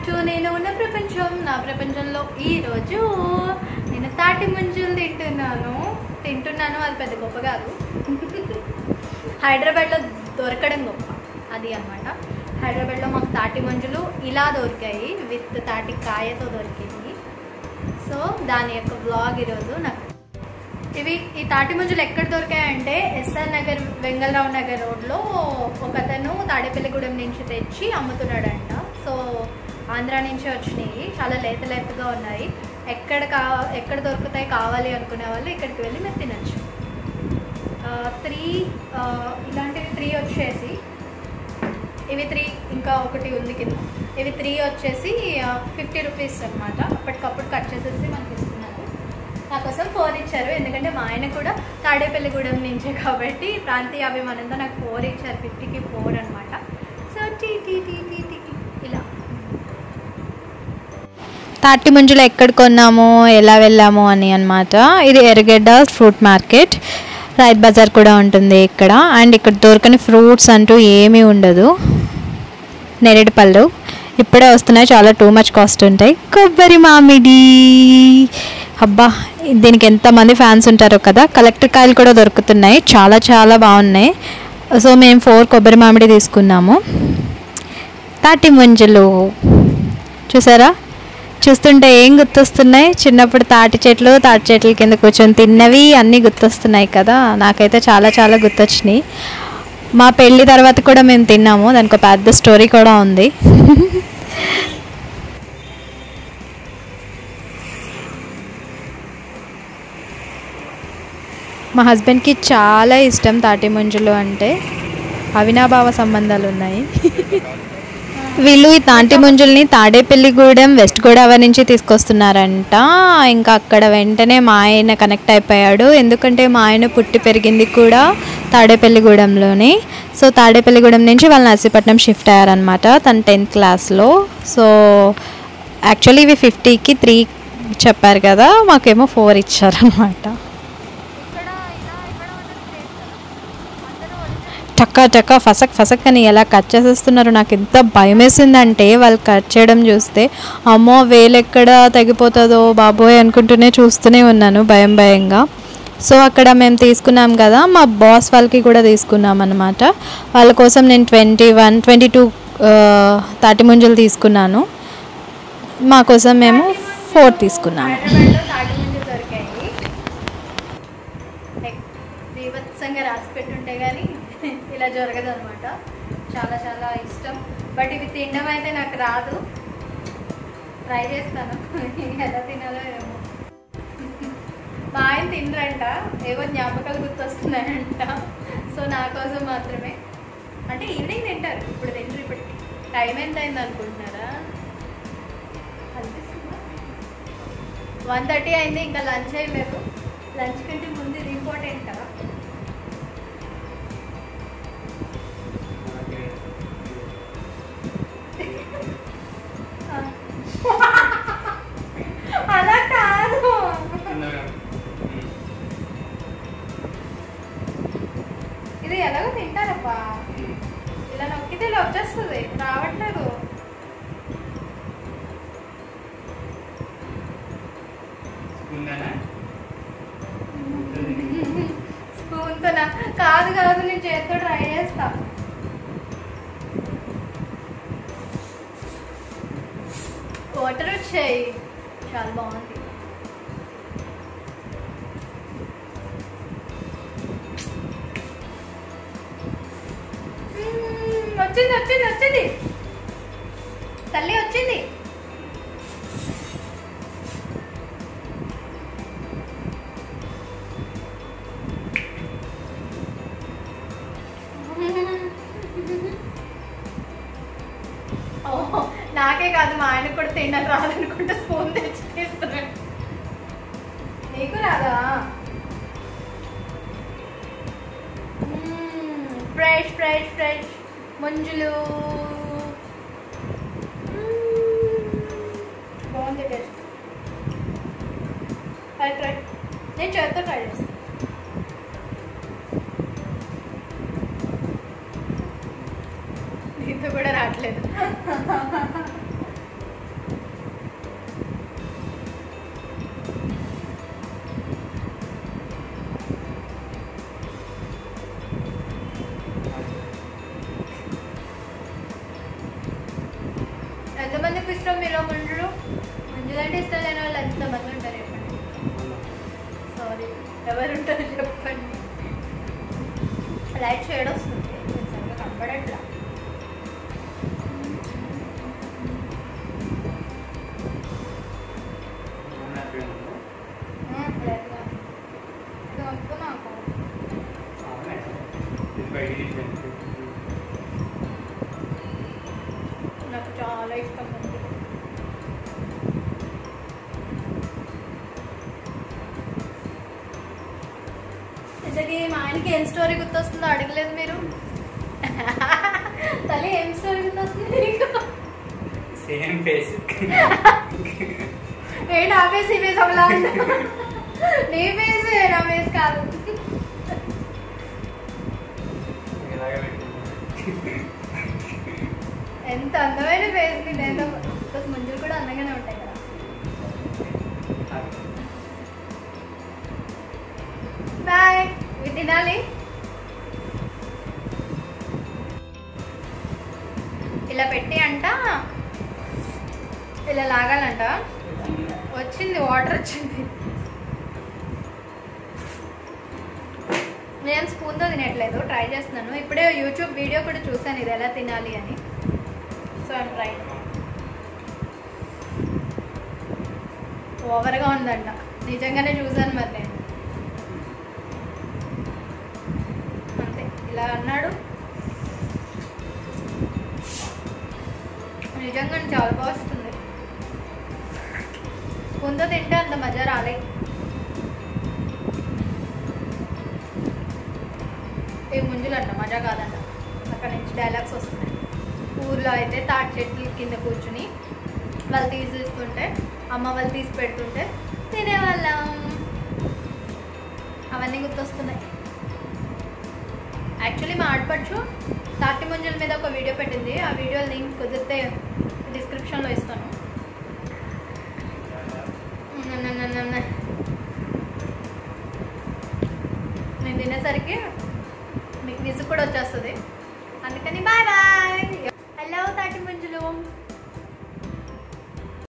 To నేను ఉన్న ప్రపంచం నా ప్రపంచంలో ఈ రోజు నేను తాటి ముంజులు తింటున్నాను తింటున్నాను అది పెద్ద గొప్ప కాదు హైదరాబాద్లో దొరకడం గొప్ప అది అన్నమాట హైదరాబాద్లో మాకు తాటి ముంజులు ఇలా దొరికాయి విత్ తాటి కాయతో దొరికాయి సో దాని యొక్క బ్లాగ్ ఈరోజు నాకు ఇవి ఈ తాటి ముంజులు ఎక్కడ దొరికాయంటే ఎస్ఆర్ నగర్ వెంగళరావు నగర్ రోడ్లో ఒకతను తాడేపల్లిగూడెం నుంచి తెచ్చి అమ్ముతున్నాడంట సో ఆంధ్ర నుంచి వచ్చినాయి చాలా లేత లేతగా ఉన్నాయి ఎక్కడ కా ఎక్కడ దొరుకుతాయి కావాలి అనుకునే వాళ్ళు ఇక్కడికి వెళ్ళి మీరు తినచ్చు త్రీ ఇలాంటివి త్రీ వచ్చేసి ఇవి త్రీ ఇంకా ఒకటి ఉంది కింద ఇవి త్రీ వచ్చేసి ఫిఫ్టీ రూపీస్ అనమాట అప్పటికప్పుడు కట్ చేసేసి మనకి ఇస్తున్నారు నా కోసం ఫోర్ ఇచ్చారు ఎందుకంటే మా ఆయన కూడా తాడేపల్లిగూడెం నుంచే కాబట్టి ప్రాంతీయ అభిమానంతో నాకు ఫోర్ ఇచ్చారు ఫిఫ్టీకి ఫోర్ అనమాట సో టీ టీ టీ టీ టీ ఇలా తాటి ముంజులు ఎక్కడ కొన్నాము ఎలా వెళ్ళాము అని అనమాట ఇది ఎర్రగడ్డ ఫ్రూట్ మార్కెట్ రైత్ బజార్ కూడా ఉంటుంది ఇక్కడ అండ్ ఇక్కడ దొరకని ఫ్రూట్స్ అంటూ ఏమీ ఉండదు నేరేడు పళ్ళు ఇప్పుడే వస్తున్నాయి చాలా టూ మచ్ కాస్ట్ ఉంటాయి కొబ్బరి మామిడి అబ్బా దీనికి ఎంతమంది ఫ్యాన్స్ ఉంటారో కదా కలెక్టర్ కాయలు కూడా దొరుకుతున్నాయి చాలా చాలా బాగున్నాయి సో మేము ఫోర్ కొబ్బరి మామిడి తీసుకున్నాము తాటి ముంజలు చూసారా చూస్తుంటే ఏం గుర్తొస్తున్నాయి చిన్నప్పుడు తాటి చెట్లు తాటి చెట్ల కింద కూర్చొని తిన్నవి అన్నీ గుర్తొస్తున్నాయి కదా నాకైతే చాలా చాలా గుర్తొచ్చినాయి మా పెళ్ళి తర్వాత కూడా మేము తిన్నాము దానికి ఒక పెద్ద స్టోరీ కూడా ఉంది మా హస్బెండ్కి చాలా ఇష్టం తాటి ముంజులు అంటే అవినాభావ సంబంధాలు ఉన్నాయి వీళ్ళు ఈ తాటి ముంజుల్ని తాడేపల్లిగూడెం వెస్ట్ గోదావరి నుంచి తీసుకొస్తున్నారంట ఇంకా అక్కడ వెంటనే మా ఆయన కనెక్ట్ అయిపోయాడు ఎందుకంటే మా ఆయన పుట్టి పెరిగింది కూడా తాడేపల్లిగూడెంలోనే సో తాడేపల్లిగూడెం నుంచి వాళ్ళు నర్సీపట్నం షిఫ్ట్ అయ్యారనమాట తన టెన్త్ క్లాస్లో సో యాక్చువల్లీ ఇవి ఫిఫ్టీకి త్రీ చెప్పారు కదా మాకేమో ఫోర్ ఇచ్చారనమాట టక్క టక్క ఫసక్ ఫసక్ అని ఎలా కట్ చేసేస్తున్నారు నాకు ఎంత భయం వేసిందంటే వాళ్ళు కట్ చేయడం చూస్తే అమ్మో వేలు ఎక్కడ తగ్గిపోతుందో బాబోయ్ అనుకుంటూనే చూస్తూనే ఉన్నాను భయం భయంగా సో అక్కడ మేము తీసుకున్నాం కదా మా బాస్ వాళ్ళకి కూడా తీసుకున్నాం అనమాట వాళ్ళ కోసం నేను ట్వంటీ వన్ ట్వంటీ టూ తాటి ముంజలు తీసుకున్నాను మా కోసం మేము ఫోర్ తీసుకున్నాము హైదరాబాద్లో తాటి ముంజలు దొరికాయి లైక్ బీభత్సంగా రాసి పెట్టుంటే కానీ ఇలా జరగదు అనమాట చాలా చాలా ఇష్టం బట్ ఇవి తినడం అయితే నాకు రాదు ట్రై చేస్తాను ఎలా తినాలో ఏమో మా ఆయన తినరంట ఏవో జ్ఞాపకాలు గుర్తొస్తున్నాయంట సో నా కోసం మాత్రమే అంటే ఈవినింగ్ తింటారు ఇప్పుడు తింటారు ఇప్పటికి టైం ఎంత అయింది అనుకుంటున్నారా వన్ థర్టీ అయింది ఇంకా లంచ్ అయ్యలేదు లంచ్ కంటే ముందు ఇది ఇంపార్టెంట్ కదా అలా కాదు ఇది ఎలాగో తింటారప్పా ఇలా నొక్కితే ఇలా వచ్చేస్తుంది రావట్లేదు స్పూన్తో నా కాదు కాదు నేను చేతితో ట్రై చేస్తా వాటర్ వచ్చాయి చాలా బాగుంది మ్మ్, వచ్చింది వచ్చింది వచ్చింది తల్లి వచ్చింది ఓహో, నాకే కాదు మా ఆయనకు కూడా తినడం రాదనుకుంటే స్పూన్ తెచ్చి తీస్తున్నాడు నీకు రాదా ఫ్రెష్ ఫ్రెష్ ఫ్రెష్ మంజులు మ్మ్. బాగుంది టేస్ట్ ట్రై ట్రై నేను చేత్తో ట్రై చేస్తాను నీతో కూడా రావట్లేదు ఎంతమందికి ఇష్టం మీలో ముంజులు ముంజులు అంటే ఇష్టం లేని వాళ్ళు ఎంతమంది ఉంటారు చెప్పండి సారీ ఎవరు ఉంటారు చెప్పండి లైట్ షేడ్ వస్తుంది సరిగ్గా కనపడట్లా మ్మ్, లేదుగా. ఇది వద్దు నాకు నాకు చాలా ఇష్టం ఉంది ఇంతకీ మా ఆయనకి ఏం స్టోరీ గుర్తొస్తుందో అడగలేదు మీరు తల్లి ఏం స్టోరీ గుర్తొస్తుంది నీకు సేమ్ ఫేస్ ఏ నా ఫేస్ ఈ ఫేస్ ఒకలా ఉంది నీ ఫేస్ నా ఫేస్ కాదు ఇలాగే పెట్టింది ఎంత అందమైన ఫేస్ నీది ఎంత బికాస్ మంజులు కూడా అందంగానే ఉంటాయి కదా బాయ్ ఇవి తినాలి ఇలా పెట్టి అంట ఇలా లాగాలంట వచ్చింది వాటర్ వచ్చింది నేను స్పూన్తో తినట్లేదు ట్రై చేస్తున్నాను ఇప్పుడే యూట్యూబ్ వీడియో కూడా చూసాను ఇది ఎలా తినాలి అని సో ఐమ్ ట్రై ఓవర్గా ఉందంట నిజంగానే చూసాను మరి నేను అంతే ఇలా అన్నాడు నిజంగా చాలా బాగా వస్తుంది స్పూన్తో తింటే అంత మజా రాలే ఏ ముంజులంట మజా కాదంట అక్కడ నుంచి డైలాగ్స్ వస్తున్నాయి ఊర్లో అయితే తాటి చెట్ల కింద కూర్చుని వాళ్ళు తీసిస్తుంటే అమ్మ వాళ్ళు తీసి పెడుతుంటే తినేవాళ్ళం అవన్నీ గుర్తొస్తున్నాయి యాక్చువల్లీ మా ఆడపడుచు తాటి ముంజల మీద ఒక వీడియో పెట్టింది ఆ వీడియో లింక్ కుదిరితే డిస్క్రిప్షన్లో ఇస్తాను నన్నన్నన్నన్న. నేను తినేసరికి మీకు విసుగు కూడా వచ్చేస్తుంది అందుకని బాయ్ బాయ్